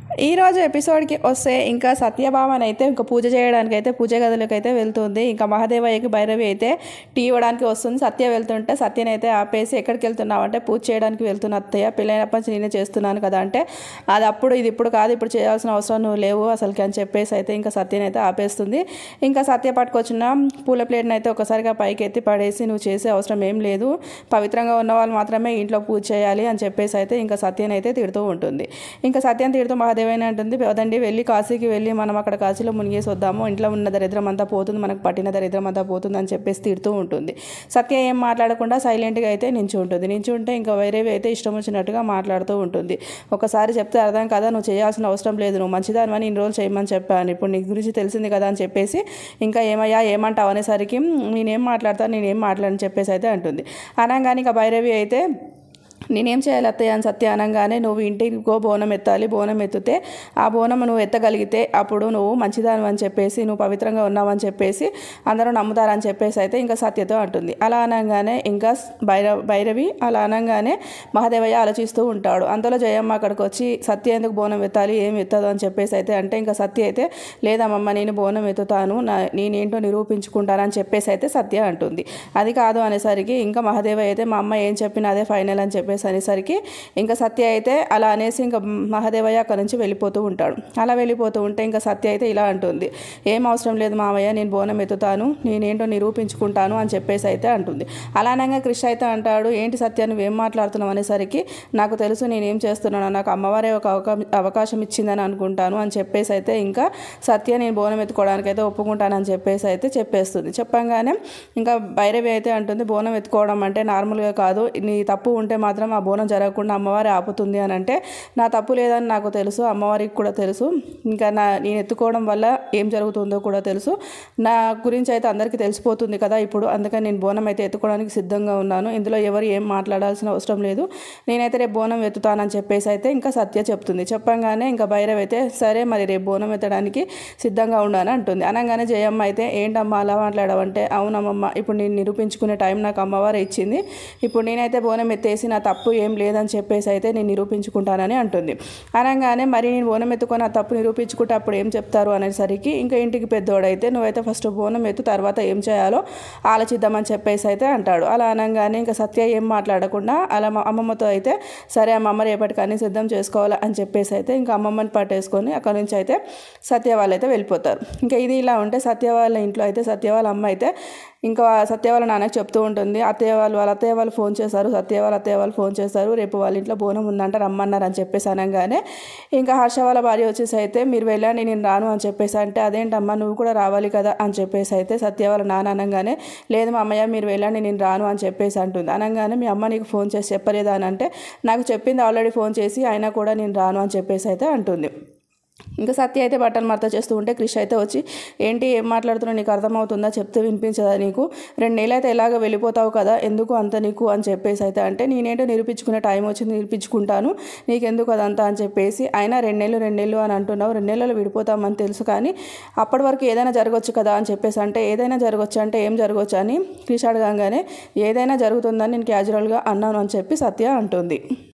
ఈరోజు ఎపిసోడ్కి వస్తే ఇంకా సత్యభామన్ అయితే ఇంకా పూజ చేయడానికి అయితే పూజ గదిలోకి అయితే వెళ్తుంది ఇంకా మహాదేవయ్యకి భైరవి అయితే టీ ఇవ్వడానికి వస్తుంది సత్య వెళ్తుంటే సత్యని అయితే ఆపేసి ఎక్కడికి వెళ్తున్నావు అంటే పూజ చేయడానికి వెళ్తున్న అత్తయ్య పెళ్ళైనప్పటి నుంచి నేనే చేస్తున్నాను కదా అంటే అది అప్పుడు ఇది ఇప్పుడు కాదు ఇప్పుడు చేయాల్సిన అవసరం నువ్వు లేవు అసలుకి అని చెప్పేసి అయితే ఇంకా సత్యని అయితే ఆపేస్తుంది ఇంకా సత్య పట్టుకొచ్చిన పూల ప్లేట్ని అయితే ఒకసారిగా పైకి ఎత్తి పడేసి నువ్వు చేసే అవసరం ఏం లేదు పవిత్రంగా ఉన్న వాళ్ళు మాత్రమే ఇంట్లో పూజ చేయాలి అని చెప్పేసి అయితే ఇంకా సత్యని అయితే తిడుతూ ఉంటుంది ఇంకా సత్యం తిడుతూ మహాదేవైన అంటుంది వదండి వెళ్ళి కాశీకి వెళ్ళి మనం అక్కడ కాశీలో మునిగేసి వద్దాము ఇంట్లో ఉన్న దరిద్రం అంతా పోతుంది మనకు పట్టిన దరిద్రం అంతా పోతుంది అని చెప్పేసి తిడుతూ ఉంటుంది సత్య ఏం మాట్లాడకుండా సైలెంట్గా అయితే నించి ఉంటుంది నించి ఉంటే ఇంకా వేరేవి అయితే ఇష్టం వచ్చినట్టుగా మాట్లాడుతూ ఉంటుంది ఒకసారి చెప్తే అర్థం కదా నువ్వు చేయాల్సిన అవసరం లేదు నువ్వు మంచిదానివని ఇన్ని రోజులు చేయమని చెప్పాను ఇప్పుడు నీ గురించి తెలిసింది కదా అని చెప్పేసి ఇంకా ఏమయ్యా ఏమంటావు అనేసరికి నేనేం మాట్లాడతాను నేనేం మాట్లాడని చెప్పేసి అయితే అంటుంది అనగానే ఇంకా భైరవి అయితే నేనేం చేయాలి అత్తయ్య అని సత్య అనగానే నువ్వు ఇంటికి గో బోనం ఎత్తాలి బోనం ఎత్తితే ఆ బోనం నువ్వు ఎత్తగలిగితే అప్పుడు నువ్వు మంచిదాని అని చెప్పేసి నువ్వు పవిత్రంగా ఉన్నావని చెప్పేసి అందరూ నమ్ముతారని చెప్పేసి అయితే ఇంకా సత్యతో అంటుంది అలా అనగానే ఇంకా భైరవ భైరవి అలా అనగానే మహాదేవయ్య ఆలోచిస్తూ ఉంటాడు అంతలో జయమ్మ అక్కడికి వచ్చి సత్య ఎందుకు బోనం ఎత్తాలి ఏం ఎత్తదు అని చెప్పేసి అయితే అంటే ఇంకా సత్య అయితే లేదమ్మమ్మ నేను బోనం ఎత్తుతాను నా నేనేంటో నిరూపించుకుంటానని చెప్పేసి అయితే సత్య అంటుంది అది కాదు అనేసరికి ఇంకా మహాదేవ అయితే మా అమ్మ ఏం చెప్పినా అదే ఫైనల్ అని చెప్పేసి అనేసరికి ఇంకా సత్య అయితే అలా అనేసి ఇంకా మహాదేవయ్య అక్కడ నుంచి వెళ్ళిపోతూ ఉంటాడు అలా వెళ్ళిపోతూ ఉంటే ఇంకా సత్య అయితే ఇలా అంటుంది ఏం అవసరం లేదు మావయ్య నేను బోనం ఎత్తుతాను నేనేంటో నిరూపించుకుంటాను అని చెప్పేసి అయితే అంటుంది అలా అనగా కృష్ణ అయితే అంటాడు ఏంటి సత్య నువ్వేం మాట్లాడుతున్నావు అనేసరికి నాకు తెలుసు నేనేం చేస్తున్నాను నాకు అమ్మవారే ఒక అవకా- అవకాశం ఇచ్చిందని అనుకుంటాను అని చెప్పేసి అయితే ఇంకా సత్య నేను బోనం ఎత్తుకోవడానికి అయితే ఒప్పుకుంటానని చెప్పేసి అయితే చెప్పేస్తుంది చెప్పంగానే ఇంకా భైరవి అయితే అంటుంది బోనం ఎత్తుకోవడం అంటే నార్మల్గా కాదు నీ తప్పు ఉంటే మాత్రం ఆ బోనం జరగకుండా అమ్మవారి ఆపుతుంది అని అంటే నా తప్పు లేదని నాకు తెలుసు అమ్మవారికి కూడా తెలుసు ఇంకా నా నేను ఎత్తుకోవడం వల్ల ఏం జరుగుతుందో కూడా తెలుసు నా గురించి అయితే అందరికీ తెలిసిపోతుంది కదా ఇప్పుడు అందుకని నేను బోనం అయితే ఎత్తుకోవడానికి సిద్ధంగా ఉన్నాను ఇందులో ఎవరు ఏం మాట్లాడాల్సిన అవసరం లేదు నేనైతే రేపు బోనం ఎత్తుతానని చెప్పేసి అయితే ఇంకా సత్య చెప్తుంది చెప్పంగానే ఇంకా భైరవ్ అయితే సరే మరి రేపు బోనం ఎత్తడానికి సిద్ధంగా ఉన్నాను అంటుంది అనగానే జయమ్మ అయితే ఏంటమ్మా అలా మాట్లాడవంటే అవునమ్మమ్మ ఇప్పుడు నేను నిరూపించుకునే టైం నాకు అమ్మవారే ఇచ్చింది ఇప్పుడు నేనైతే బోనం ఎత్తేసి నా తప్పు ఏం లేదని చెప్పేసి అయితే నేను నిరూపించుకుంటానని అంటుంది అనగానే మరి నేను బోనం ఎత్తుకొని ఆ తప్పు నిరూపించుకుంటే అప్పుడు ఏం చెప్తారు అనేసరికి ఇంకా ఇంటికి పెద్దోడైతే నువ్వైతే ఫస్ట్ బోనం ఎత్తు తర్వాత ఏం చేయాలో ఆలోచిద్దామని చెప్పేసి అయితే అంటాడు అలా అనగానే ఇంకా సత్య ఏం మాట్లాడకుండా అలా మా అమ్మమ్మతో అయితే సరే అమ్మమ్మ రేపటికి అన్ని సిద్ధం చేసుకోవాలి అని చెప్పేసి అయితే ఇంకా అమ్మమ్మని పట్టేసుకొని అక్కడ నుంచి అయితే సత్య వాళ్ళు అయితే వెళ్ళిపోతారు ఇంకా ఇది ఇలా ఉంటే సత్య వాళ్ళ ఇంట్లో అయితే సత్య వాళ్ళ అమ్మ అయితే ఇంకా సత్య వాళ్ళ నాన్నకి చెప్తూ ఉంటుంది అత్తయ్య వాళ్ళు వాళ్ళ అత్తయ్య వాళ్ళు ఫోన్ చేశారు సత్య వాళ్ళ అత్తయ్య వాళ్ళు ఫోన్ చేశారు రేపు వాళ్ళ ఇంట్లో బోనం ఉందంట రమ్మన్నారు అని చెప్పేసి అనగానే ఇంకా హర్ష వాళ్ళ భార్య వచ్చేసి అయితే మీరు వెళ్ళండి నేను రాను అని చెప్పేసి అంటే అదేంటమ్మా నువ్వు కూడా రావాలి కదా అని చెప్పేసి అయితే సత్య వాళ్ళ నాన్న అనగానే లేదు మా అమ్మయ్య మీరు వెళ్ళండి నేను రాను అని చెప్పేసి అంటుంది అనగానే మీ అమ్మ నీకు ఫోన్ చేసి చెప్పలేదా అని అంటే నాకు చెప్పింది ఆల్రెడీ ఫోన్ చేసి అయినా కూడా నేను రాను అని చెప్పేసి అయితే అంటుంది ఇంకా సత్య అయితే బట్టలు మడత చేస్తూ ఉంటే క్రిష్ అయితే వచ్చి ఏంటి ఏం మాట్లాడుతున్నావు నీకు అర్థమవుతుందా చెప్తే వినిపించదా నీకు రెండు నెలలు అయితే ఎలాగ వెళ్ళిపోతావు కదా ఎందుకు అంత నీకు అని చెప్పేసి అయితే అంటే నేనేంటో నిరూపించుకునే టైం వచ్చింది నిరూపించుకుంటాను నీకెందుకు అదంతా అని చెప్పేసి అయినా రెండు నెలలు రెండు నెలలు అని అంటున్నావు రెండు నెలలు విడిపోతామని తెలుసు కానీ అప్పటి వరకు ఏదైనా జరగవచ్చు కదా అని చెప్పేసి అంటే ఏదైనా జరగవచ్చు అంటే ఏం జరగవచ్చు అని క్రిష్ అడగంగానే ఏదైనా జరుగుతుందని నేను క్యాజువల్గా అన్నాను అని చెప్పి సత్య అంటుంది